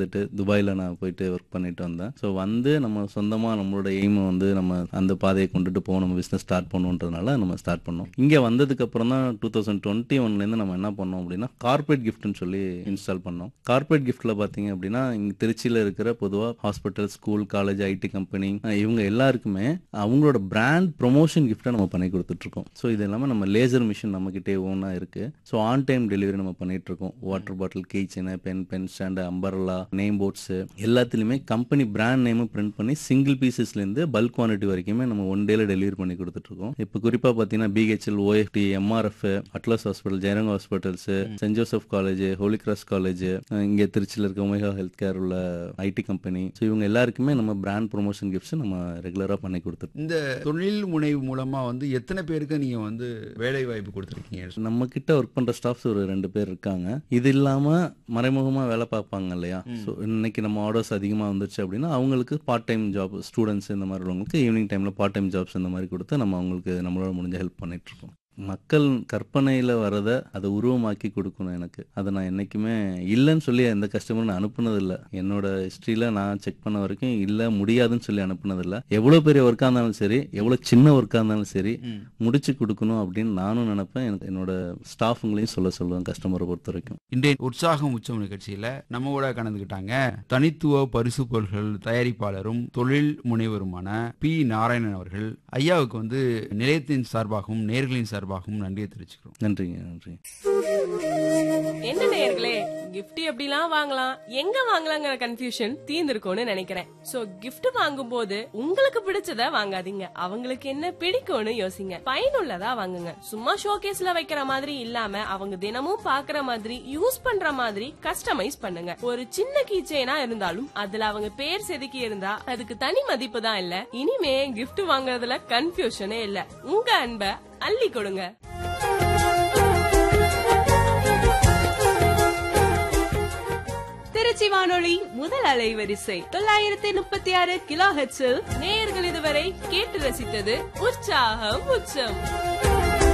வந்துட்டு துபாயில் நான் போயிட்டு ஒர்க் பண்ணிட்டு வந்தேன் ஸோ வந்து நம்ம சொந்தமாக நம்மளோட எய்மை வந்து நம்ம அந்த பாதையை கொண்டுட்டு போவோம் நம்ம பிஸ்னஸ் ஸ்டார்ட் பண்ணுன்றதுனால நம்ம ஸ்டார்ட் பண்ணோம் இங்கே வந்ததுக்கு அப்புறம் தான் டூ தௌசண்ட் டுவெண்ட்டி ஒன்லேருந்து நம்ம என்ன பண்ணோம் அப்படின்னா கார்பரேட் கிஃப்ட்னு சொல்லி இன்ஸ்டால் பண்ணோம் கார்பரேட் கிஃப்ட்டில் பார்த்தீங்க அப்படின்னா இங்கே திருச்சியில் இருக்கிற பொதுவாக hospital school college IT company இவங்க எல்லாருக்குமே அவங்களோட பிராண்ட் ப்ரொமோஷன் கிஃப்ட்டை நம்ம பண்ணி கொடுத்துட்ருக்கோம் ஸோ இது இல்லாமல் நம்ம லேசர் மிஷின் நம்மக்கிட்டே ஓனாக இருக்குது ஸோ ஆன் டைம் டெலிவரி நம்ம பண்ணிட்டு இருக்கோம் water bottle keychain pen pen stand umbrella name boards எல்லாத்துலேயுமே கம்பெனி பிராண்ட் நேமும் பிரிண்ட் பண்ணி சிங்கிள் பீசஸ்லேருந்து பல்க் குவான்டிட்டி வரைக்குமே நம்ம ஒன் டேல டெலிவரி பண்ணி கொடுத்துட்ருக்கோம் இப்போ குறிப்பாக பார்த்தீங்கன்னா BHEL OFT MRF Atlas hospital Jayaranga ஹாஸ்பிட்டல்ஸ் saint Joseph college holy cross college இங்கே திருச்சியில் இருக்க ஒமேகா ஹெல்த் கேர் உள்ள ஐடி கம்பெனி ஸோ இவங்க எல்லாருக்குமே நம்ம பிராண்ட் ப்ரொமோஷன் கிஃப்ட்ஸ் நம்ம ரெகுலராக பண்ணி கொடுத்துருக்கோம் இந்த தொழில் முனைவு மூலமா வந்து எத்தனை பேருக்கு நீங்க வந்து வேலை வாய்ப்பு கொடுத்துருக்கீங்க நம்ம கிட்ட ஒர்க் பண்ற ஸ்டாஃப்ஸ் ஒரு ரெண்டு பேர் இருக்காங்க இது இல்லாம மறைமுகமா வேலை பார்ப்பாங்க இல்லையா ஸோ இன்னைக்கு நம்ம ஆர்டர்ஸ் அதிகமா வந்துருச்சு அப்படின்னா அவங்களுக்கு பார்ட் டைம் ஜாப் ஸ்டூடெண்ட்ஸ் இந்த மாதிரி உள்ளவங்களுக்கு ஈவினிங் டைம்ல பார்ட் டைம் ஜாப்ஸ் இந்த மாதிரி கொடுத்து நம்ம அவங்களுக்கு நம்மளோட முடிஞ்ச ஹெல்ப் பண்ணிட்டு இருக்கோம் மக்கள் கற்பனையில் வரதை அதை உருவமாக்கி கொடுக்கணும் எனக்கு அதை நான் என்றைக்குமே இல்லைன்னு சொல்லி எந்த கஸ்டமரும் நான் அனுப்புனதில்லை என்னோட ஹிஸ்ட்ரியில் நான் செக் பண்ண வரைக்கும் இல்லை முடியாதுன்னு சொல்லி அனுப்புனதில்லை எவ்வளோ பெரிய ஒர்க்காக இருந்தாலும் சரி எவ்வளோ சின்ன ஒர்க்காக இருந்தாலும் சரி முடிச்சு கொடுக்கணும் அப்படின்னு நானும் நினைப்பேன் எனக்கு என்னோட ஸ்டாஃபுங்களையும் சொல்ல சொல்லுவேன் கஸ்டமரை பொறுத்த வரைக்கும் இன்றைய உற்சாகம் உச்சம் நிகழ்ச்சியில நம்ம கூட கலந்துக்கிட்டாங்க தனித்துவ பரிசு பொருட்கள் தயாரிப்பாளரும் தொழில் முனைவருமான பி நாராயணன் அவர்கள் ஐயாவுக்கு வந்து நிலையத்தின் சார்பாகவும் நேர்களின் சார்பாகவும் நன்றியை தெரிவிச்சுக்கிறோம் நன்றிங்க நன்றி என்ன நேயர்களே gift எப்படிலாம் வாங்கலாம் எங்க வாங்கலாங்கிற கன்ஃபியூஷன் தீர்ந்திருக்கும்னு நினைக்கிறேன் சோ gift வாங்கும்போது உங்களுக்கு பிடிச்சத வாங்காதீங்க அவங்களுக்கு என்ன பிடிக்கும்னு யோசிங்க பயனுள்ளதா வாங்குங்க சும்மா ஷோகேஸ்ல வைக்கிற மாதிரி இல்லாம அவங்க தினமும் பாக்குற மாதிரி யூஸ் பண்ற மாதிரி கஸ்டமைஸ் பண்ணுங்க ஒரு சின்ன கீச்சைனா இருந்தாலும் அதுல அவங்க பேர் செதுக்கி இருந்தா அதுக்கு தனி மதிப்பு தான் இல்ல இனிமே gift வாங்குறதுல கன்ஃபியூஷனே இல்ல உங்க அன்ப அள்ளி கொடுங்க திருச்சி வானொலி முதல் அலைவரிசை தொள்ளாயிரத்தி முப்பத்தி ஆறு கிலோ ஹெச்சில் நேயர்கள் இதுவரை கேட்டு ரசித்தது உற்சாகம் உச்சம்